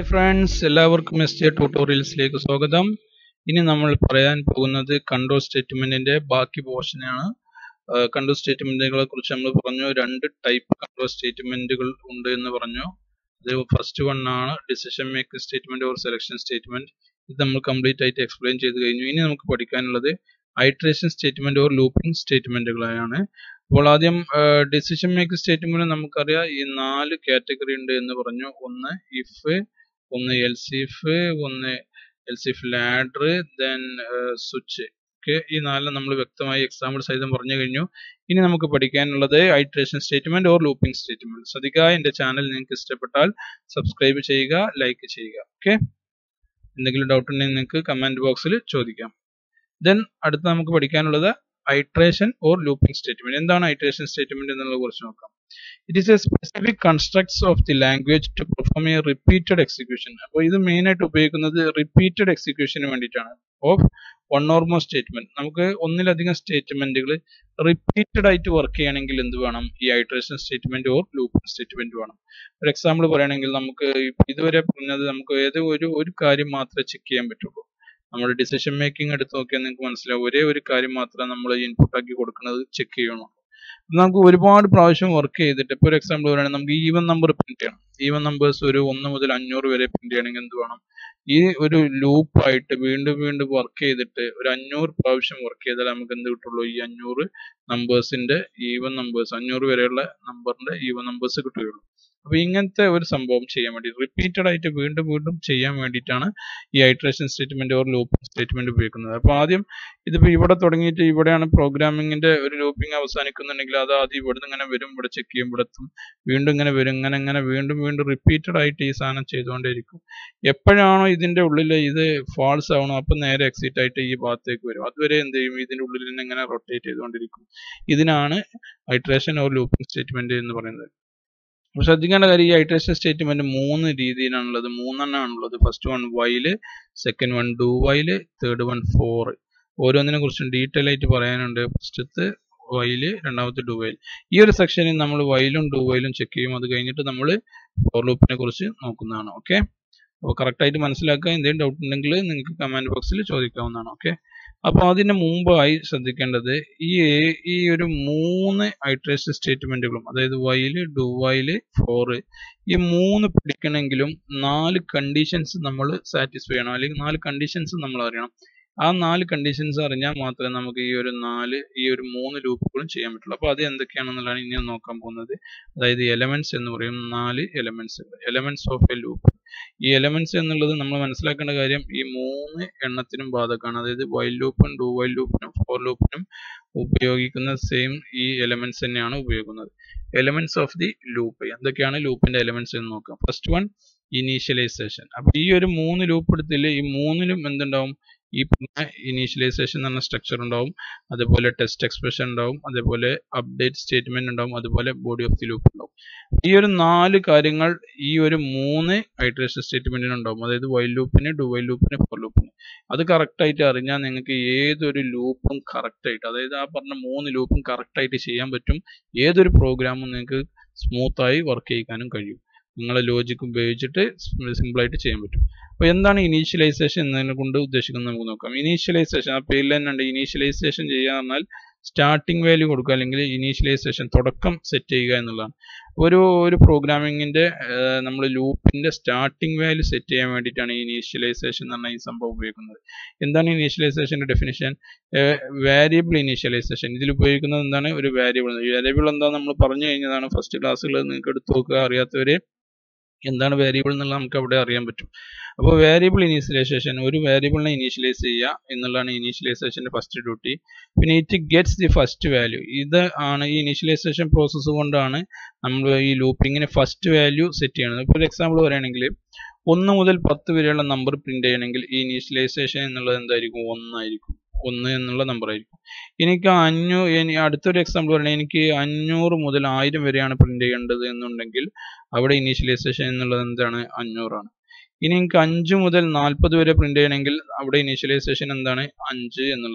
hi friends എല്ലാവർക്കും S J ട്യൂട്ടോറിയൽസിലേക്ക് സ്വാഗതം ഇനി നമ്മൾ പറയാൻ പോകുന്നത് കൺട്രോൾ സ്റ്റേറ്റ്മെന്റിന്റെ ബാക്കി പോർഷനാണ് കൺട്രോൾ സ്റ്റേറ്റ്മെന്റുകളെ കുറിച്ച് നമ്മൾ പറഞ്ഞു രണ്ട് ടൈപ്പ് കൺട്രോൾ സ്റ്റേറ്റ്മെന്റുകൾ ഉണ്ട് എന്ന് പറഞ്ഞു അത് ഫസ്റ്റ് വൺ ആണ് decision making statement or selection statement ഇത് നമ്മൾ കംപ്ലീറ്റ് ആയിട്ട് എക്സ്പ്ലെയിൻ ചെയ്ത് കഴിഞ്ഞു ഇനി നമുക്ക് പഠിക്കാനുള്ളത് ഐട്രേഷൻ സ്റ്റേറ്റ്മെന്റ് ഓർ ലൂപ്പിംഗ് സ്റ്റേറ്റ്മെന്റുകളാണ് അപ്പോൾ ആദ്യം ഡിസിഷൻ മേക്കിംഗ് സ്റ്റേറ്റ്മെന്റ് നമുക്കറിയാം ഈ നാല് കാറ്റഗറി ഉണ്ട് എന്ന് പറഞ്ഞു ഒന്ന് ഇഫ് ഒന്ന് എൽസ് ഇഫ് ഒന്ന് else if ladder then switch okay ഈ നാലെണ്ണം നമ്മൾ വ്യക്തമായി എക്സാമ്പിൾ സഹിതം പറഞ്ഞു കഴിഞ്ഞു ഇനി നമുക്ക് പഠിക്കാനുള്ളത് iteration statement or looping statement ശ്രദ്ധിക്കുക എന്റെ ചാനൽ നിങ്ങൾക്ക് ഇഷ്ടപ്പെട്ടാൽ സബ്സ്ക്രൈബ് ചെയ്യുക ലൈക്ക് ചെയ്യുക ഓക്കെ എന്തെങ്കിലും ഡൗട്ട് ഉണ്ടെങ്കിൽ നിങ്ങൾക്ക് കമന്റ് ബോക്സിൽ ചോദിക്കാം ദെൻ അടുത്ത് നമുക്ക് പഠിക്കാനുള്ളത് ഐട്രേഷൻ ഓർ ലൂപ്പിംഗ് സ്റ്റേറ്റ്മെന്റ് എന്താണ് ഐട്രേഷൻ സ്റ്റേറ്റ്മെന്റ് എന്നുള്ളത് കുറിച്ച് നോക്കാം it is a specific constructs of the language to perform a repeated execution അപ്പോൾ ഇത് മെയിൻ ആയിട്ട് ഉപയോഗിക്കുന്നത് റിപ്പീറ്റഡ് എക്സിക്യൂഷന് വേണ്ടിയിട്ടാണ് of one or more statement നമുക്ക് ഒന്നിലധികം സ്റ്റേറ്റ്മെന്റുകൾ റിപ്പീറ്റഡ് ആയിട്ട് വർക്ക് ചെയ്യണമെങ്കിൽ എന്ത് വേണം ഈ iteration statement or looping statement വേണം ഒരു എക്സാമ്പിൾ പറയുകയാണെങ്കിൽ നമുക്ക് ഇതുവരെ പറഞ്ഞത് നമുക്ക് ഏത് ഒരു ഒരു കാര്യം മാത്രമേ ചെക്ക് ചെയ്യാൻ പറ്റുള്ളൂ നമ്മുടെ ഡിസിഷൻ മേക്കിംഗ് എടുത്ത് നോക്കിയാൽ നിങ്ങൾക്ക് മനസ്സിലാവും ഒരേ ഒരു കാര്യം മാത്രമേ നമ്മൾ ഇൻപുട്ട് ആക്കി കൊടുക്കുന്നത് ചെക്ക് ചെയ്യണം നമുക്ക് ഒരുപാട് പ്രാവശ്യം വർക്ക് ചെയ്തിട്ട് ഇപ്പോൾ ഒരു എക്സാമ്പിൾ പറയുകയാണെങ്കിൽ നമുക്ക് ഈവൻ നമ്പർ പ്രിന്റ് ചെയ്യണം ഈവൻ നമ്പേഴ്സ് ഒരു ഒന്ന് മുതൽ അഞ്ഞൂറ് വരെ പ്രിന്റ് ചെയ്യണമെങ്കിൽ എന്ത് വേണം ഈ ഒരു ലൂപ്പായിട്ട് വീണ്ടും വീണ്ടും വർക്ക് ചെയ്തിട്ട് ഒരു അഞ്ഞൂറ് പ്രാവശ്യം വർക്ക് ചെയ്താൽ നമുക്ക് എന്ത് കിട്ടുള്ളൂ ഈ അഞ്ഞൂറ് നമ്പേഴ്സിന്റെ ഈവൻ നമ്പേഴ്സ് അഞ്ഞൂറ് വരെയുള്ള നമ്പറിന്റെ ഈവൻ നമ്പേഴ്സ് കിട്ടുകയുള്ളൂ അപ്പൊ ഇങ്ങനത്തെ ഒരു സംഭവം ചെയ്യാൻ വേണ്ടി റിപ്പീറ്റഡ് ആയിട്ട് വീണ്ടും വീണ്ടും ചെയ്യാൻ വേണ്ടിയിട്ടാണ് ഈ iteration statement or looping statement ഉപയോഗിക്കുന്നത് അപ്പൊ ആദ്യം ഇതിപ്പോ ഇവിടെ തുടങ്ങിയിട്ട് ഇവിടെയാണ് പ്രോഗ്രാമിംഗിന്റെ ഒരു ലൂപ്പിംഗ് അവസാനിക്കുന്നുണ്ടെങ്കിൽ അത് ആദ്യം ഇവിടെ ഇങ്ങനെ വരും ഇവിടെ ചെക്ക് ചെയ്യും ഇവിടെ എത്തും വീണ്ടും ഇങ്ങനെ വരും ഇങ്ങനെ ഇങ്ങനെ വീണ്ടും വീണ്ടും റിപ്പീറ്റഡ് ആയിട്ട് ഈ സാധനം ചെയ്തുകൊണ്ടേയിരിക്കും എപ്പോഴാണോ ഇതിന്റെ ഉള്ളിൽ ഇത് ഫാൾസ് ആവണം അപ്പൊ നേരെ എക്സിറ്റ് ആയിട്ട് ഈ ഭാഗത്തേക്ക് വരും അതുവരെ എന്ത് ചെയ്യും ഇതിന്റെ ഉള്ളിൽ തന്നെ ഇങ്ങനെ റൊട്ടേറ്റ് ചെയ്തുകൊണ്ടിരിക്കും ഇതിനാണ് ഐട്രേഷൻ ഓർ ലൂപ്പിംഗ് സ്റ്റേറ്റ്മെന്റ് എന്ന് പറയുന്നത് ശ്രദ്ധിക്കേണ്ട കാര്യം ഈ ഐട്രേഷൻ സ്റ്റേറ്റ്മെന്റ് മൂന്ന് രീതിയിലാണുള്ളത് മൂന്നെണ്ണാണുള്ളത് first one while second one do while third one for ഓരോന്നിനെ കുറിച്ചും ഡീറ്റെയിൽ ആയിട്ട് പറയാനുണ്ട് ഫസ്റ്റത്തെ വൈല് രണ്ടാമത്തെ ഡു വൈൽ ഈ ഒരു സെക്ഷനിൽ നമ്മൾ വൈലും ഡു വൈലും ചെക്ക് ചെയ്യും അത് കഴിഞ്ഞിട്ട് നമ്മൾ ഫോർ ലൂപ്പിനെ കുറിച്ച് നോക്കുന്നതാണ് ഓക്കെ അപ്പോൾ കറക്റ്റ് ആയിട്ട് മനസ്സിലാക്കുക എന്തെങ്കിലും ഡൗട്ട് ഉണ്ടെങ്കിൽ നിങ്ങൾക്ക് കമന്റ് ബോക്സിൽ ചോദിക്കാവുന്നതാണ് ഓക്കെ അപ്പോൾ അതിന് മുമ്പായി ശ്രദ്ധിക്കേണ്ടത് ഈ ഈ ഒരു മൂന്ന് ഐട്രേഷൻ സ്റ്റേറ്റ്മെന്റുകളും അതായത് വൈല് ഡു വൈല് ഫോറ് ഈ മൂന്ന് പിടിക്കണമെങ്കിലും നാല് കണ്ടീഷൻസ് നമ്മൾ സാറ്റിസ്ഫൈ ചെയ്യണം അല്ലെങ്കിൽ നാല് കണ്ടീഷൻസ് നമ്മൾ അറിയണം ആ നാല് കണ്ടീഷൻസ് അറിഞ്ഞാൽ മാത്രമേ നമുക്ക് ഈ ഒരു നാല് ഈ ഒരു മൂന്ന് ലൂപ്പുകളും ചെയ്യാൻ പറ്റുള്ളൂ അപ്പോൾ അത് എന്തൊക്കെയാണെന്നുള്ളതാണ് ഇനി നോക്കാൻ പോകുന്നത് അതായത് എലമെന്റ്സ് എന്ന് പറയും നാല് elements elements of a loop ഈ എലമെന്റ്സ് എന്നുള്ളത് നമ്മൾ മനസ്സിലാക്കേണ്ട കാര്യം ഈ മൂന്ന് എണ്ണത്തിനും ബാധകമാണ് അതായത് വൈൽ ലൂപ്പും ഡു വൈൽ ലൂപ്പിനും ഫോർ ലൂപ്പിനും ഉപയോഗിക്കുന്ന സെയിം ഈ എലമെന്റ്സ് തന്നെയാണ് ഉപയോഗിക്കുന്നത് എലമെന്റ്സ് ഓഫ് ദി ലൂപ്പ് എന്തൊക്കെയാണ് ലൂപ്പിന്റെ എലമെന്റ്സ് എന്ന് നോക്കാം ഫസ്റ്റ് വൺ ഇനീഷ്യലൈസേഷൻ അപ്പൊ ഈ ഒരു മൂന്ന് ലൂപ്പ് എടുത്തില്ല ഈ മൂന്നിലും എന്തുണ്ടാവും ഈ പറഞ്ഞ ഇനീഷ്യലൈസേഷൻ എന്ന് പറഞ്ഞ സ്ട്രക്ചർ ഉണ്ടാവും അതുപോലെ ടെസ്റ്റ് എക്സ്പ്രഷൻ ഉണ്ടാവും അതേപോലെ അപ്ഡേറ്റ് സ്റ്റേറ്റ്മെന്റ് ഉണ്ടാവും അതുപോലെ ബോഡി ഓഫ് ദി ലൂപ്പ് ഉണ്ടാവും ഈ ഒരു നാല് കാര്യങ്ങൾ ഈ ഒരു മൂന്ന് ഐട്രേഷൻ സ്റ്റേറ്റ്മെന്റിന് ഉണ്ടാവും അതായത് വൈൽ ലൂപ്പിന് ഡു വൈൽ ലൂപ്പിന് ഫോർ ലൂപ്പിന് അത് കറക്റ്റ് ആയിട്ട് അറിഞ്ഞാൽ നിങ്ങൾക്ക് ഏതൊരു ലൂപ്പും കറക്റ്റ് ആയിട്ട് അതായത് ആ പറഞ്ഞ മൂന്ന് ലൂപ്പും കറക്റ്റ് ആയിട്ട് ചെയ്യാൻ പറ്റും ഏതൊരു പ്രോഗ്രാമും നിങ്ങൾക്ക് സ്മൂത്ത് ആയി വർക്ക് ചെയ്യിക്കാനും കഴിയും നിങ്ങളെ ലോജിക് ഉപയോഗിച്ചിട്ട് സിമ്പിൾ ആയിട്ട് ചെയ്യാൻ പറ്റും അപ്പോൾ എന്താണ് ഇനീഷ്യലൈസേഷൻ എന്നതിനെ കൊണ്ട് ഉദ്ദേശിക്കുന്നത് നമുക്ക് നോക്കാം ഇനീഷ്യലൈസേഷൻ ആ പേരിൽ തന്നെ ഉണ്ട് ഇനീഷ്യലൈസേഷൻ ചെയ്യുക പറഞ്ഞാൽ സ്റ്റാർട്ടിംഗ് വാല്യൂ കൊടുക്കുക അല്ലെങ്കിൽ ഇനീഷ്യലൈസേഷൻ തുടക്കം സെറ്റ് ചെയ്യുക എന്നുള്ളതാണ് ഒരു ഒരു പ്രോഗ്രാമിങ്ങിന്റെ നമ്മൾ ലൂപ്പിന്റെ സ്റ്റാർട്ടിംഗ് വാല്യൂ സെറ്റ് ചെയ്യാൻ വേണ്ടിയിട്ടാണ് ഇനീഷ്യലൈസേഷൻ എന്ന് പറഞ്ഞ ഈ സംഭവം ഉപയോഗിക്കുന്നത് എന്താണ് ഇനീഷ്യലൈസേഷന്റെ ഡെഫിനിഷൻ വാരിയബിൾ ഇനീഷ്യലൈസേഷൻ ഇതിൽ ഉപയോഗിക്കുന്നത് എന്താണ് ഒരു വാരിയബിൾ വാരിയബിൾ എന്താ നമ്മൾ പറഞ്ഞു കഴിഞ്ഞതാണ് ഫസ്റ്റ് ക്ലാസ്സുകൾ നിങ്ങൾക്ക് എടുത്തു നോക്കുക അറിയാത്തവര് എന്താണ് വേരിയബിൾ എന്നുള്ളത് നമുക്ക് അവിടെ അറിയാൻ പറ്റും അപ്പോൾ വേരിയബിൾ ഇനീഷ്യലൈസേഷൻ ഒരു വേരിയബിളിനെ ഇനീഷ്യലൈസ് ചെയ്യുക എന്നുള്ളതാണ് ഇനീഷ്യലൈസേഷന്റെ ഫസ്റ്റ് ഡ്യൂട്ടി പിന്നെ it gets the first value ഇത് ആണ് ഈ ഇനീഷ്യലൈസേഷൻ പ്രോസസ്സ് കൊണ്ടാണ് നമ്മൾ ഈ ലൂപ്പിങ്ങിന് ഫസ്റ്റ് വാല്യൂ സെറ്റ് ചെയ്യുന്നത് ഇപ്പോൾ ഒരു എക്സാമ്പിൾ പറയുകയാണെങ്കിൽ ഒന്ന് മുതൽ പത്ത് വരെയുള്ള നമ്പർ പ്രിന്റ് ചെയ്യണമെങ്കിൽ ഈ ഇനീഷ്യലൈസേഷൻ എന്നുള്ളത് എന്തായിരിക്കും ഒന്നായിരിക്കും ഒന്ന് എന്നുള്ള നമ്പർ ആയിരിക്കും എനിക്ക് അഞ്ഞൂ ഇനി അടുത്തൊരു എക്സാമ്പിൾ പറയുന്നത് എനിക്ക് അഞ്ഞൂറ് മുതൽ ആയിരം വരെയാണ് പ്രിന്റ് ചെയ്യേണ്ടത് എന്നുണ്ടെങ്കിൽ അവിടെ ഇനീഷ്യലൈസേഷൻ എന്നുള്ളത് എന്താണ് അഞ്ഞൂറാണ് ഇനി എനിക്ക് അഞ്ച് മുതൽ നാൽപ്പത് വരെ പ്രിന്റ് ചെയ്യണമെങ്കിൽ അവിടെ ഇനീഷ്യലൈസേഷൻ എന്താണ് അഞ്ച് എന്നുള്ളതാണ് അപ്പൊ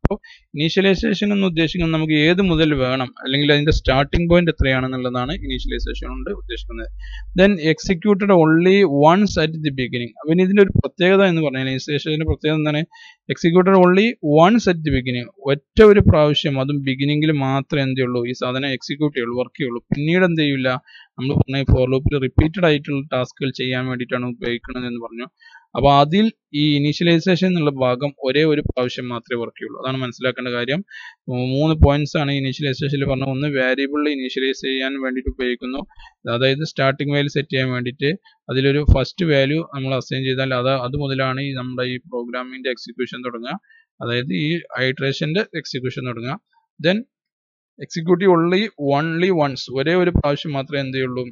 അപ്പോൾ ഇനീഷ്യലൈസേഷൻ എന്ന് ഉദ്ദേശിക്കുന്നത് നമുക്ക് ഏത് മുതൽ വേണം അല്ലെങ്കിൽ അതിന്റെ സ്റ്റാർട്ടിംഗ് പോയിന്റ് എത്രയാണെന്നുള്ളതാണ് ഇനീഷ്യലൈസേഷൻ കൊണ്ട് ഉദ്ദേശിക്കുന്നത് then executed only once at the beginning അപ്പം ഇതിന്റെ ഒരു പ്രത്യേകത എന്ന് പറഞ്ഞാൽ ഇനീഷ്യലൈസേഷന്റെ പ്രത്യേകത എന്താണ് executed only once at the beginning ഒറ്റ ഒരു പ്രാവശ്യം അതും ബിഗിനിങ്ങിൽ മാത്രമേ എന്ത് ചെയ്യുള്ളൂ ഈ സാധനം എക്സിക്യൂട്ട് ചെയ്യുള്ളൂ വർക്ക് ചെയ്യുള്ളൂ പിന്നീട് എന്ത് ചെയ്യില്ല നമ്മൾ പറഞ്ഞ ഫോർ ലൂപ്പിൽ റിപ്പീറ്റഡ് ആയിട്ടുള്ള ടാസ്കുകൾ ചെയ്യാൻ വേണ്ടിയിട്ടാണ് ഉപയോഗിക്കുന്നത് എന്ന് പറഞ്ഞു അപ്പോൾ അതിൽ ഈ ഇനീഷ്യലൈസേഷൻ എന്നുള്ള ഭാഗം ഒരേ ഒരു പ്രാവശ്യം മാത്രമേ വർക്ക് ചെയ്യുള്ളൂ അതാണ് മനസ്സിലാക്കേണ്ട കാര്യം മൂന്ന് പോയിന്റ്സ് ആണ് ഇനീഷ്യലൈസേഷനിൽ പറഞ്ഞ ഒന്ന് വേരിയബിളിൽ ഇനീഷ്യലൈസ് ചെയ്യാൻ വേണ്ടിയിട്ട് ഉപയോഗിക്കുന്നു അതായത് സ്റ്റാർട്ടിംഗ് വാല്യൂ സെറ്റ് ചെയ്യാൻ വേണ്ടിയിട്ട് അതിലൊരു ഫസ്റ്റ് വാല്യൂ നമ്മൾ അസൈൻ ചെയ്താൽ അത് അത് മുതലാണ് ഈ നമ്മുടെ ഈ പ്രോഗ്രാമിന്റെ എക്സിക്യൂഷൻ തുടങ്ങുക അതായത് ഈ ഐട്രേഷന്റെ എക്സിക്യൂഷൻ തുടങ്ങുക then executive only only once ഒരേ ഒരു പ്രാവശ്യം മാത്രമേ എന്ത് ചെയ്യുള്ളൂ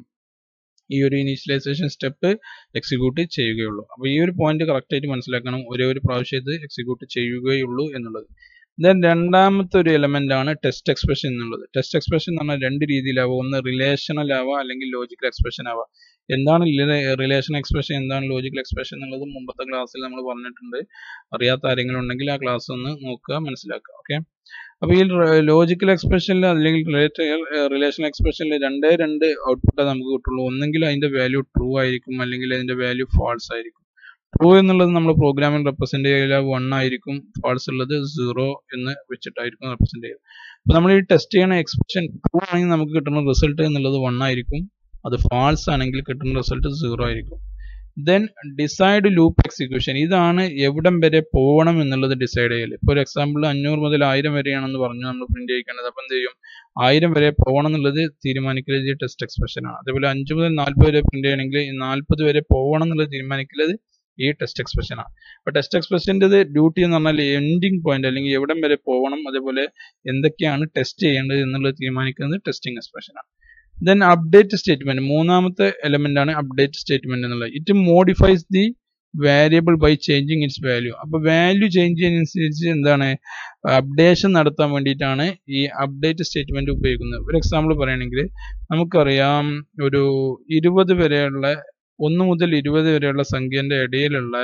ഈ ഒരു ഇനീഷ്യലൈസേഷൻ സ്റ്റെപ്പ് എക്സിക്യൂട്ട് ചെയ്യുകയുള്ളൂ അപ്പോൾ ഈ ഒരു പോയിന്റ് കറക്റ്റ് ആയിട്ട് മനസ്സിലാക്കണം ഒരേ ഒരു പ്രാവശ്യം ഇത് എക്സിക്യൂട്ട് ചെയ്യുകയുള്ളൂ എന്നുള്ളത് ദെൻ രണ്ടാമത്തെ ഒരു എലമെന്റ് ആണ് ടെസ്റ്റ് എക്സ്പ്രഷൻ എന്നുള്ളത് ടെസ്റ്റ് എക്സ്പ്രഷൻ എന്ന് പറഞ്ഞാൽ രണ്ട് രീതിയിലാവുക ഒന്ന് റിലേഷണൽ ആവുക അല്ലെങ്കിൽ ലോജിക്കൽ എക്സ്പ്രഷൻ ആവുക എന്താണ് റിലേഷൻ എക്സ്പ്രഷൻ എന്താണ് ലോജിക്കൽ എക്സ്പ്രഷൻ എന്നുള്ളത് മുമ്പത്തെ ക്ലാസ്സിൽ നമ്മൾ പറഞ്ഞിട്ടുണ്ട് അറിയാത്ത ആരെങ്കിലും ഉണ്ടെങ്കിൽ ആ ക്ലാസ് ഒന്ന് നോക്കുക മനസ്സിലാക്കുക ഓക്കെ അപ്പോൾ ഈ ലോജിക്കൽ എക്സ്പ്രഷനിൽ അല്ലെങ്കിൽ റിലേഷൻ എക്സ്പ്രഷനിൽ രണ്ടേ രണ്ട് ഔട്ട്പുട്ടേ നമുക്ക് കിട്ടുള്ളൂ ഒന്നെങ്കിൽ അതിന്റെ വാല്യൂ ട്രൂ ആയിരിക്കും അല്ലെങ്കിൽ അതിന്റെ വാല്യൂ ഫാൾസ് ആയിരിക്കും ട്രൂ എന്നുള്ളത് നമ്മൾ പ്രോഗ്രാമിൽ റെപ്രസെന്റ് ചെയ്യില്ല വൺ ആയിരിക്കും ഫാൾസ് ഉള്ളത് സീറോ എന്ന് വെച്ചിട്ടായിരിക്കും റെപ്രസെന്റ് ചെയ്യുക അപ്പോൾ നമ്മൾ ഈ ടെസ്റ്റ് ചെയ്യുന്ന എക്സ്പ്രഷൻ ട്രൂ ആണെങ്കിൽ നമുക്ക് കിട്ടുന്ന റിസൾട്ട് എന്നുള്ളത് വൺ ആയിരിക്കും അത് ഫാൾസ് ആണെങ്കിൽ കിട്ടുന്ന റിസൾട്ട് സീറോ ആയിരിക്കും ദെൻ ഡിസൈഡ് ലൂപ്പ് എക്സിക്യൂഷൻ ഇതാണ് എവിടം വരെ പോകണം എന്നുള്ളത് ഡിസൈഡ് ചെയ്യൽ ഇപ്പോൾ ഒരു എക്സാമ്പിൾ അഞ്ഞൂറ് മുതൽ ആയിരം വരെയാണെന്ന് പറഞ്ഞു നമ്മൾ പ്രിന്റ് ചെയ്യിക്കേണ്ടത് അപ്പം എന്ത് ചെയ്യും ആയിരം വരെ പോകണം എന്നുള്ളത് തീരുമാനിക്കുന്നത് ഈ ടെസ്റ്റ് എക്സ്പ്രഷൻ ആണ് അതേപോലെ അഞ്ച് മുതൽ നാൽപ്പത് വരെ പ്രിന്റ് ചെയ്യണമെങ്കിൽ നാൽപ്പത് വരെ പോകണം എന്നുള്ളത് തീരുമാനിക്കുന്നത് ഈ ടെസ്റ്റ് എക്സ്പ്രഷൻ ആണ് അപ്പോൾ ടെസ്റ്റ് എക്സ്പ്രഷൻ്റെ ഡ്യൂട്ടി എന്ന് പറഞ്ഞാൽ എൻഡിങ് പോയിന്റ് അല്ലെങ്കിൽ എവിടം വരെ പോകണം അതേപോലെ എന്തൊക്കെയാണ് ടെസ്റ്റ് ചെയ്യേണ്ടത് എന്നുള്ളത് തീരുമാനിക്കുന്നത് ടെസ്റ്റിംഗ് എക്സ്പ്രഷൻ ആണ് ദെൻ അപ്ഡേറ്റ് സ്റ്റേറ്റ്മെന്റ് മൂന്നാമത്തെ എലമെന്റ് ആണ് അപ്ഡേറ്റ് സ്റ്റേറ്റ്മെന്റ് എന്നുള്ളത് it modifies the variable by changing its value അപ്പൊ വാല്യൂ ചേഞ്ച് ചെയ്യുന്നതനുസരിച്ച് എന്താണ് അപ്ഡേഷൻ നടത്താൻ വേണ്ടിയിട്ടാണ് ഈ അപ്ഡേറ്റ് സ്റ്റേറ്റ്മെന്റ് ഉപയോഗിക്കുന്നത് ഒരു എക്സാമ്പിൾ പറയുകയാണെങ്കിൽ നമുക്കറിയാം ഒരു ഇരുപത് വരെയുള്ള ഒന്ന് മുതൽ ഇരുപത് വരെയുള്ള സംഖ്യന്റെ ഇടയിലുള്ള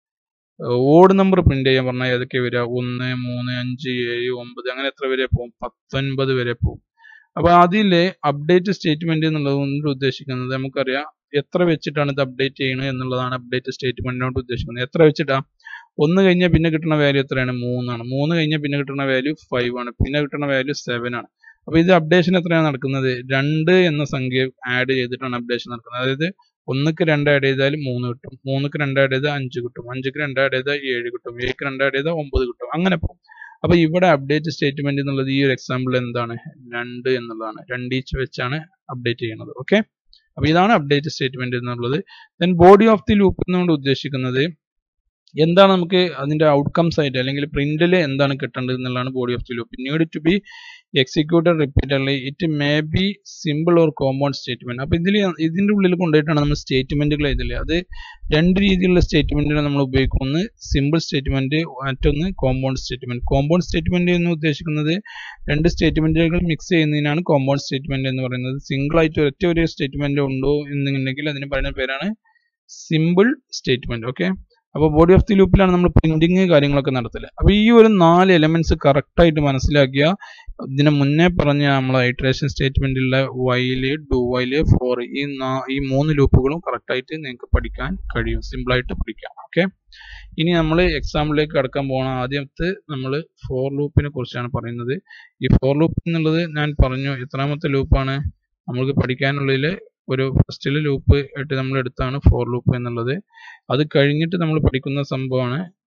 ഓഡ് നമ്പർ പ്രിന്റ് ചെയ്യാൻ പറഞ്ഞാൽ ഏതൊക്കെ വരിക ഒന്ന് മൂന്ന് അഞ്ച് ഏഴ് ഒമ്പത് അങ്ങനെ എത്ര വരെ പോകും പത്തൊൻപത് വരെ പോകും അപ്പൊ അതിലെ അപ്ഡേറ്റ് സ്റ്റേറ്റ്മെന്റ് എന്നുള്ളത് കൊണ്ട് ഉദ്ദേശിക്കുന്നത് നമുക്കറിയാം എത്ര വെച്ചിട്ടാണ് ഇത് അപ്ഡേറ്റ് ചെയ്യുന്നത് എന്നുള്ളതാണ് അപ്ഡേറ്റ് സ്റ്റേറ്റ്മെന്റിനോട് ഉദ്ദേശിക്കുന്നത് എത്ര വെച്ചിട്ടാ ഒന്ന് കഴിഞ്ഞാൽ പിന്നെ കിട്ടുന്ന വാല്യൂ എത്രയാണ് മൂന്നാണ് മൂന്ന് കഴിഞ്ഞാൽ പിന്നെ കിട്ടുന്ന വാല്യൂ ഫൈവ് ആണ് പിന്നെ കിട്ടുന്ന വാല്യൂ സെവൻ ആണ് അപ്പൊ ഇത് അപ്ഡേഷൻ എത്രയാണ് നടക്കുന്നത് രണ്ട് എന്ന സംഖ്യ ആഡ് ചെയ്തിട്ടാണ് അപ്ഡേഷൻ നടക്കുന്നത് അതായത് ഒന്നിക്ക് രണ്ട് ആഡ് ചെയ്താൽ മൂന്ന് കിട്ടും മൂന്നിക്ക് രണ്ട് ആഡ് ചെയ്താൽ അഞ്ച് കിട്ടും അഞ്ചിക്ക് രണ്ട് ആഡ് ചെയ്താൽ ഏഴ് കിട്ടും ഏഴിക്ക് രണ്ട് ആഡ് ചെയ്താൽ ഒമ്പത് കിട്ടും അങ്ങനെ പോകും അപ്പൊ ഇവിടെ അപ്ഡേറ്റ് സ്റ്റേറ്റ്മെന്റ് എന്നുള്ളത് ഈ ഒരു എക്സാമ്പിൾ എന്താണ് രണ്ട് എന്നുള്ളതാണ് രണ്ട് ഈച്ച് വെച്ചാണ് അപ്ഡേറ്റ് ചെയ്യുന്നത് ഓക്കെ അപ്പൊ ഇതാണ് അപ്ഡേറ്റ് സ്റ്റേറ്റ്മെന്റ് എന്നുള്ളത് then body of the loop എന്നുകൊണ്ട് ഉദ്ദേശിക്കുന്നത് എന്താണ് നമുക്ക് അതിന്റെ ഔട്ട്കംസ് ആയിട്ട് അല്ലെങ്കിൽ പ്രിന്റിൽ എന്താണ് കിട്ടേണ്ടത് എന്നുള്ളതാണ് body of the loop need to be executed repeatedly it may be simple or compound statement അപ്പൊ ഇതിൽ ഇതിന്റെ ഉള്ളിൽ കൊണ്ടുപോയിട്ടാണ് നമ്മൾ സ്റ്റേറ്റ്മെന്റുകൾ എഴുതില്ലേ അത് രണ്ട് രീതിയിലുള്ള സ്റ്റേറ്റ്മെന്റുകൾ നമ്മൾ ഉപയോഗിക്കും ഒന്ന് സിമ്പിൾ സ്റ്റേറ്റ്മെന്റ് മറ്റൊന്ന് കോമ്പൗണ്ട് സ്റ്റേറ്റ്മെന്റ് കോമ്പൗണ്ട് സ്റ്റേറ്റ്മെന്റ് എന്ന് ഉദ്ദേശിക്കുന്നത് രണ്ട് സ്റ്റേറ്റ്മെന്റുകൾ മിക്സ് ചെയ്യുന്നതിനാണ് കോമ്പൗണ്ട് സ്റ്റേറ്റ്മെന്റ് എന്ന് പറയുന്നത് സിംഗിൾ ആയിട്ട് ഒറ്റ ഒരു സ്റ്റേറ്റ്മെന്റ് ഉണ്ടോ എന്നുണ്ടെങ്കിൽ അതിന് പറയുന്ന പേരാണ് സിമ്പിൾ സ്റ്റേറ്റ്മെന്റ് ഓക്കെ അപ്പോൾ ബോഡി ഓഫ് ദി ലൂപ്പിലാണ് നമ്മൾ പ്രിന്റിങ് കാര്യങ്ങളൊക്കെ നടത്തല് അപ്പോൾ ഈ ഒരു നാല് എലമെന്റ്സ് കറക്റ്റ് ആയിട്ട് മനസ്സിലാക്കിയ ഇതിന് മുന്നേ പറഞ്ഞ നമ്മൾ ഐട്രേഷൻ സ്റ്റേറ്റ്മെന്റിലുള്ള വൈല് ഡു വൈല് ഫോർ ഈ ഈ മൂന്ന് ലൂപ്പുകളും കറക്റ്റ് ആയിട്ട് നിങ്ങൾക്ക് പഠിക്കാൻ കഴിയും സിമ്പിൾ ആയിട്ട് പഠിക്കാം ഓക്കെ ഇനി നമ്മൾ എക്സാമ്പിളിലേക്ക് കടക്കാൻ പോകണ ആദ്യത്തെ നമ്മൾ ഫോർ ലൂപ്പിനെ കുറിച്ചാണ് പറയുന്നത് ഈ ഫോർ ലൂപ്പ് എന്നുള്ളത് ഞാൻ പറഞ്ഞു എത്രാമത്തെ ലൂപ്പാണ് നമുക്ക് പഠിക്കാനുള്ളതിൽ ഒരു ഫസ്റ്റിൽ ലൂപ്പ് ആയിട്ട് നമ്മൾ എടുത്താണ് ഫോർ ലൂപ്പ് എന്നുള്ളത് അത് കഴിഞ്ഞിട്ട് നമ്മൾ പഠിക്കുന്ന സംഭവമാണ്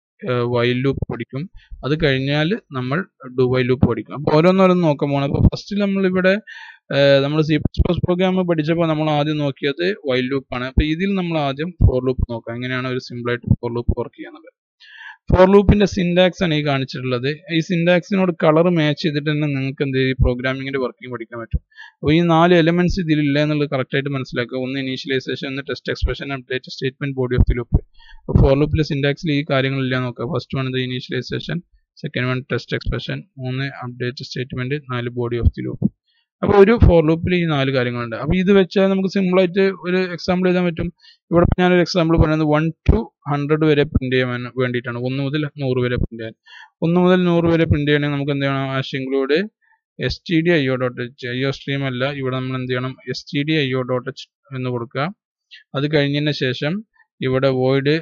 വൈൽ ലൂപ്പ് പഠിക്കും അത് കഴിഞ്ഞാൽ നമ്മൾ ഡു വൈൽ ലൂപ്പ് പഠിക്കും അപ്പോൾ ഓരോന്നോരോന്ന് നോക്കാൻ പോകണം അപ്പോൾ ഫസ്റ്റ് നമ്മളിവിടെ നമ്മൾ സി പ്ലസ് പ്ലസ് പ്രോഗ്രാം പഠിച്ചപ്പോൾ നമ്മൾ ആദ്യം നോക്കിയത് വൈൽ ലൂപ്പ് ആണ് അപ്പോൾ ഇതിൽ നമ്മൾ ആദ്യം ഫോർ ലൂപ്പ് നോക്കാം എങ്ങനെയാണ് ഒരു സിമ്പിൾ ആയിട്ട് ഫോർ ലൂപ്പ് വർക്ക് ചെയ്യുന്നത് ഫോർ ലൂപ്പിന്റെ സിൻടാക്സ് ആണ് ഈ കാണിച്ചിട്ടുള്ളത് ഈ സിൻടാക്സിനോട് കളർ മാച്ച് ചെയ്തിട്ട് തന്നെ നിങ്ങൾക്ക് എന്ത് ഈ പ്രോഗ്രാമിങ്ങിന്റെ വർക്കിംഗ് പഠിക്കാൻ പറ്റും അപ്പോൾ ഈ നാല് എലമെന്റ്സ് ഇതിലില്ല എന്നുള്ളത് കറക്റ്റ് ആയിട്ട് മനസ്സിലാക്കുക ഒന്ന് ഇനീഷ്യലൈസേഷൻ ഒന്ന് test expression update statement body of the loop അപ്പോൾ ഫോർ ലൂപ്പിലെ സിൻടാക്സിൽ ഈ കാര്യങ്ങളില്ല നോക്കുക ഫസ്റ്റ് വൺ ഇത് initialization second one test expression മൂന്ന് അപ്ഡേറ്റ് സ്റ്റേറ്റ്മെന്റ് നാല് ബോഡി ഓഫ് ദി ലൂപ്പ് അപ്പോൾ ഒരു ഫോർ ലൂപ്പിൽ ഈ നാല് കാര്യങ്ങളുണ്ട് അപ്പോൾ ഇത് വെച്ചാൽ നമുക്ക് സിമ്പിൾ ആയിട്ട് ഒരു എക്സാമ്പിൾ എഴുതാൻ പറ്റും ഇവിടെ ഞാനൊരു എക്സാമ്പിൾ പറയുന്നത് വൺ ടു ഹൺഡ്രഡ് വരെ പ്രിന്റ് ചെയ്യാൻ വേണ്ടിയിട്ടാണ് ഒന്ന് മുതൽ നൂറ് വരെ പ്രിന്റ് ചെയ്യാൻ ഒന്ന് മുതൽ നൂറ് വരെ പ്രിന്റ് ചെയ്യണമെങ്കിൽ നമുക്ക് എന്ത് ചെയ്യണം hash include S T D I O dot H I O stream അല്ല ഇവിടെ നമ്മൾ എന്ത് ചെയ്യണം S T D I O dot H എന്ന് കൊടുക്കുക അത് കഴിഞ്ഞതിന് ശേഷം ഇവിടെ void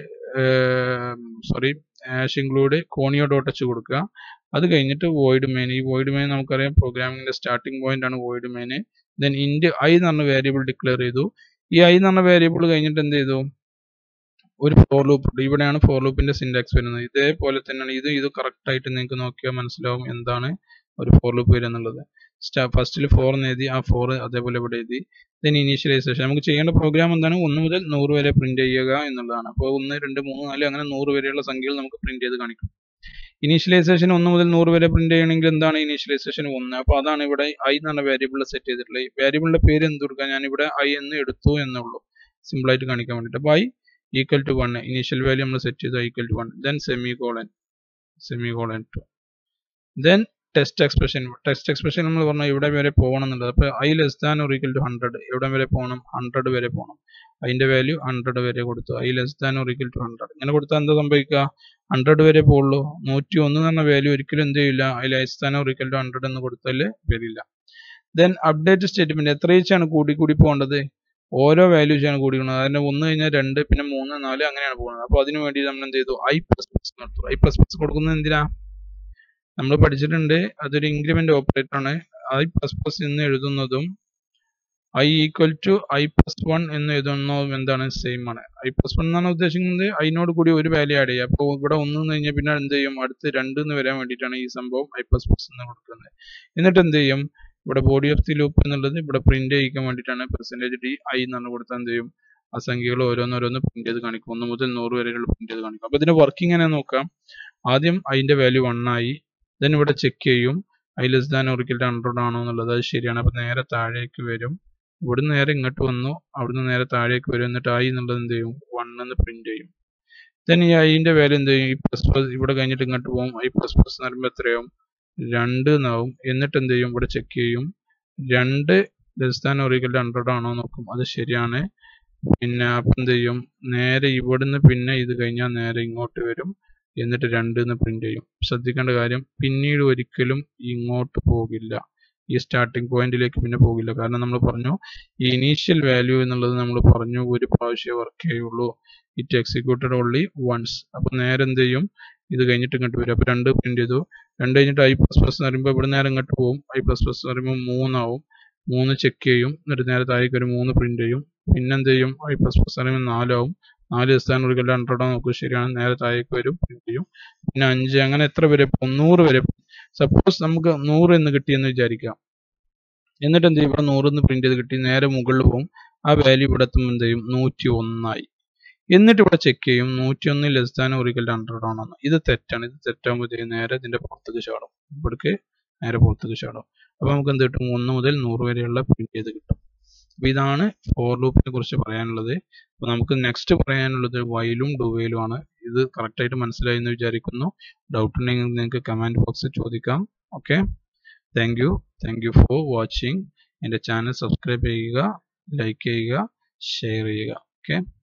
sorry hash include conio dot H കൊടുക്കുക അത് കഴിഞ്ഞിട്ട് വോയിഡ് മെയിൻ ഈ വോയിഡ് മെയിൻ നമുക്കറിയാം പ്രോഗ്രാമിംഗിന്റെ സ്റ്റാർട്ടിംഗ് പോയിന്റ് ആണ് void main then int I എന്ന് പറഞ്ഞ വേരിയബിൾ ഡിക്ലെയർ ചെയ്തു ഈ ഐ എന്ന് പറഞ്ഞ വേരിയബിൾ കഴിഞ്ഞിട്ട് എന്ത് ചെയ്തു ഒരു ഫോർ ലൂപ്പ് ഉണ്ട് ഇവിടെയാണ് ഫോർ ലൂപ്പിന്റെ സിൻടാക്സ് വരുന്നത് ഇതേപോലെ തന്നെയാണ് ഇത് ഇത് കറക്റ്റ് ആയിട്ട് നിങ്ങൾക്ക് നോക്കിയാൽ മനസ്സിലാവും എന്താണ് ഒരു ഫോർ ലൂപ്പ് വരിക എന്നുള്ളത് ഫസ്റ്റിൽ ഫോർ എന്ന് എഴുതി ആ ഫോർ അതേപോലെ ഇവിടെ എഴുതി ദെൻ ഇനീഷ്യലൈസേഷൻ നമുക്ക് ചെയ്യേണ്ട പ്രോഗ്രാം എന്താണ് ഒന്ന് മുതൽ നൂറ് വരെ പ്രിന്റ് ചെയ്യുക എന്നുള്ളതാണ് അപ്പോൾ ഒന്ന് രണ്ട് മൂന്ന് നാല് അങ്ങനെ നൂറ് വരെയുള്ള സംഖ്യകൾ നമുക്ക് പ്രിന്റ് ചെയ്ത് കാണിക്കും ഇനീഷ്യലൈസേഷൻ ഒന്ന് മുതൽ നൂറ് വരെ പ്രിന്റ് ചെയ്യണമെങ്കിൽ എന്താണ് ഇനീഷ്യലൈസേഷൻ ഒന്ന് അപ്പോൾ അതാണ് ഇവിടെ ഐ എന്ന് പറഞ്ഞ വേരിയബിൾ സെറ്റ് ചെയ്തിട്ടുള്ളത് വേരിയബിളിന്റെ പേര് എന്ത് കൊടുക്കുക ഞാൻ ഇവിടെ ഐ എന്ന് എടുത്തു എന്നുള്ളൂ സിമ്പിൾ ആയിട്ട് കാണിക്കാൻ വേണ്ടിയിട്ട് അപ്പോൾ I equal to one initial value നമ്മൾ സെറ്റ് ചെയ്തു equal to one then semicolon semicolon to then test expression test expression നമ്മൾ പറഞ്ഞാൽ ഇവിടെ വരെ പോകണം എന്നുള്ളത് അപ്പോൾ I less than or equal to hundred എവിടെ വരെ പോകണം ഹൺഡ്രഡ് വരെ പോകണം അതിന്റെ വാല്യൂ ഹൺഡ്രഡ് വരെ കൊടുത്തു I less than or equal to hundred ഇങ്ങനെ കൊടുത്താൽ എന്താ സംഭവിക്കുക ഹൺഡ്രഡ് വരെ പോകുള്ളൂ നൂറ്റി ഒന്ന് എന്ന് പറഞ്ഞ വാല്യൂ ഒരിക്കലും എന്ത് ചെയ്യില്ല I less than or equal to hundred എന്ന് കൊടുത്താൽ വരില്ല ദെൻ അപ്ഡേറ്റ് സ്റ്റേറ്റ്മെന്റ് എത്ര വെച്ചാണ് കൂടി കൂടി പോകേണ്ടത് ഓരോ വാല്യൂസ് ആണ് കൂടിക്കുന്നത് അതിന്റെ ഒന്ന് കഴിഞ്ഞാൽ രണ്ട് പിന്നെ മൂന്ന് നാല് അങ്ങനെയാണ് പോകുന്നത് അപ്പോൾ അതിന് വേണ്ടി നമ്മൾ എന്ത് ചെയ്തു ഐ പ്ലസ് പ്ലസ് നടത്തും ഐ പ്ലസ് പ്ലസ് കൊടുക്കുന്നത് എന്തിനാ നമ്മൾ പഠിച്ചിട്ടുണ്ട് അതൊരു ഇൻക്രിമെന്റ് ഓപ്പറേറ്റർ ആണ് ഐ പ്ലസ് പ്ലസ് എന്ന് എഴുതുന്നതും I equal to I plus one എന്ന് എഴുതുന്നതും എന്താണ് സെയിം ആണ് ഐ പ്ലസ് വൺ എന്നാണ് ഉദ്ദേശിക്കുന്നത് അതിനോട് കൂടി ഒരു വാല്യൂ ആഡ് ചെയ്യുക അപ്പോൾ ഇവിടെ ഒന്ന് എന്ന് കഴിഞ്ഞാൽ പിന്നെ എന്ത് ചെയ്യും അടുത്ത് രണ്ട് എന്ന് വരാൻ വേണ്ടിയിട്ടാണ് ഈ സംഭവം ഐ പ്ലസ് പ്ലസ് എന്ന് കൊടുക്കുന്നത് എന്നിട്ട് എന്ത് ചെയ്യും ഇവിടെ ബോഡി ഓഫ് ദി ലൂപ്പ് എന്നുള്ളത് ഇവിടെ പ്രിന്റ് ചെയ്യിക്കാൻ വേണ്ടിയിട്ടാണ് പെർസെൻറ്റേജ് ഡി ഐ എന്നാണ് കൊടുത്താൽ എന്ത് ചെയ്യും ആ സംഖ്യകൾ ഓരോന്നോരോന്ന് പ്രിന്റ് ചെയ്ത് കാണിക്കും ഒന്ന് മുതൽ നൂറ് വരെയുള്ള പ്രിന്റ് ചെയ്ത് കാണിക്കും അപ്പോൾ ഇതിന്റെ വർക്കിംഗ് എങ്ങനെ നോക്കാം ആദ്യം അതിന്റെ വാല്യൂ വൺ ആയി ദെൻ ഇവിടെ ചെക്ക് ചെയ്യും ഐ ലെസ് ദാൻ ഒരിക്കൽ ഹൺഡ്രഡ് ആണോ എന്നുള്ളത് അത് ശരിയാണ് അപ്പോൾ നേരെ താഴേക്ക് വരും ഇവിടുന്ന് നേരെ ഇങ്ങോട്ട് വന്നു അവിടുന്ന് നേരെ താഴേക്ക് വരും എന്നിട്ട് ഐ എന്നുള്ളത് എന്ത് ചെയ്യും വൺ എന്ന് പ്രിന്റ് ചെയ്യും ദെൻ ഈ ഐന്റെ വാല്യൂ എന്ത് ചെയ്യും ഈ പ്ലസ് പ്ലസ് ഇവിടെ കഴിഞ്ഞിട്ട് ഇങ്ങോട്ട് പോകും ഐ പ്ലസ് പ്ലസ് എന്ന് പറയുമ്പോൾ എത്രയാവും രണ്ട് എന്നാവും എന്നിട്ട് എന്ത് ചെയ്യും ഇവിടെ ചെക്ക് ചെയ്യും രണ്ട് ലെസ് ദാൻ ഒറിക്കൽ ഹൺഡ്രഡ് ആണോ നോക്കും അത് ശരിയാണ് പിന്നെ അപ്പം എന്ത് ചെയ്യും നേരെ ഇവിടുന്ന് പിന്നെ ഇത് കഴിഞ്ഞാൽ നേരെ ഇങ്ങോട്ട് വരും എന്നിട്ട് രണ്ട് എന്ന് പ്രിന്റ് ചെയ്യും ശ്രദ്ധിക്കേണ്ട കാര്യം പിന്നീട് ഒരിക്കലും ഇങ്ങോട്ട് പോകില്ല ഈ സ്റ്റാർട്ടിംഗ് പോയിന്റിലേക്ക് പിന്നെ പോകില്ല കാരണം നമ്മൾ പറഞ്ഞു ഈ ഇനീഷ്യൽ വാല്യൂ എന്നുള്ളത് നമ്മൾ പറഞ്ഞു ഒരു പ്രാവശ്യം വർക്ക് ചെയ്യുള്ളൂ ഇറ്റ് എക്സിക്യൂട്ടഡ് ഓൺലി വൺസ് അപ്പൊ നേരെ എന്ത് ചെയ്യും ഇത് കഴിഞ്ഞിട്ട് ഇങ്ങോട്ട് വരും അപ്പൊ രണ്ട് പ്രിന്റ് ചെയ്തു രണ്ട് കഴിഞ്ഞിട്ട് ഐ പ്ലസ് പ്ലസ് എന്ന് പറയുമ്പോൾ ഇവിടെ നേരെ ഇങ്ങോട്ട് പോകും ഐ പ്ലസ് പ്ലസ് എന്ന് പറയുമ്പോൾ മൂന്നാവും മൂന്ന് ചെക്ക് ചെയ്യും എന്നിട്ട് നേരെ താഴേക്ക് ഒരു മൂന്ന് പ്രിന്റ് ചെയ്യും പിന്നെ എന്ത് ചെയ്യും ഐ പ്ലസ് പ്ലസ് എന്ന് പറയുമ്പോൾ നാലാവും നാല് സ്ഥാനം ഒരിക്കൽ ഹൺഡ്രഡ് നോക്കും ശരിയാണ് നേരെ താഴേക്ക് വരും പ്രിന്റ് ചെയ്യും പിന്നെ അഞ്ച് അങ്ങനെ എത്ര വരെ പോകും നൂറ് വരെ പോകും സപ്പോസ് നമുക്ക് നൂറ് എന്ന് കിട്ടിയെന്ന് വിചാരിക്കാം എന്നിട്ട് എന്ത് ചെയ്യും ഇവിടെ നൂറ് എന്ന് പ്രിന്റ് ചെയ്ത് കിട്ടി നേരെ മുകളിൽ പോകും ആ വാല്യൂ ഇവിടെ എത്തുമ്പോൾ എന്ത് ചെയ്യും നൂറ്റി ഒന്നായി എന്നിട്ട് ഇവിടെ ചെക്ക് ചെയ്യും നൂറ്റി ഒന്ന് ലെസ് ദാൻ ഒരിക്കൽ ഹൺഡ്രഡ് ആണെന്ന് ഇത് തെറ്റാണ് ഇത് തെറ്റാകുമ്പോഴത്തേക്കും നേരെ ഇതിന്റെ പുറത്തേക്ക് ചാടും ഇവിടേക്ക് നേരെ പുറത്തേക്ക് ചാടും അപ്പൊ നമുക്ക് എന്ത് കിട്ടും ഒന്ന് മുതൽ നൂറ് വരെയുള്ള പ്രിന്റ് ചെയ്ത് കിട്ടും അപ്പൊ ഇതാണ് ഫോർ ലൂപ്പിനെ കുറിച്ച് പറയാനുള്ളത് അപ്പൊ നമുക്ക് നെക്സ്റ്റ് പറയാനുള്ളത് വൈലും ഡുവയിലും ആണ് ഇത് കറക്റ്റ് ആയിട്ട് മനസ്സിലായി എന്ന് വിചാരിക്കുന്നു ഡൗട്ട് ഉണ്ടെങ്കിൽ നിങ്ങൾക്ക് കമന്റ് ബോക്സിൽ ചോദിക്കാം okay thank you thank you for watching എൻ്റെ ചാനൽ സബ്സ്ക്രൈബ് ചെയ്യുക ലൈക്ക് ചെയ്യുക ഷെയർ ചെയ്യുക ഓക്കെ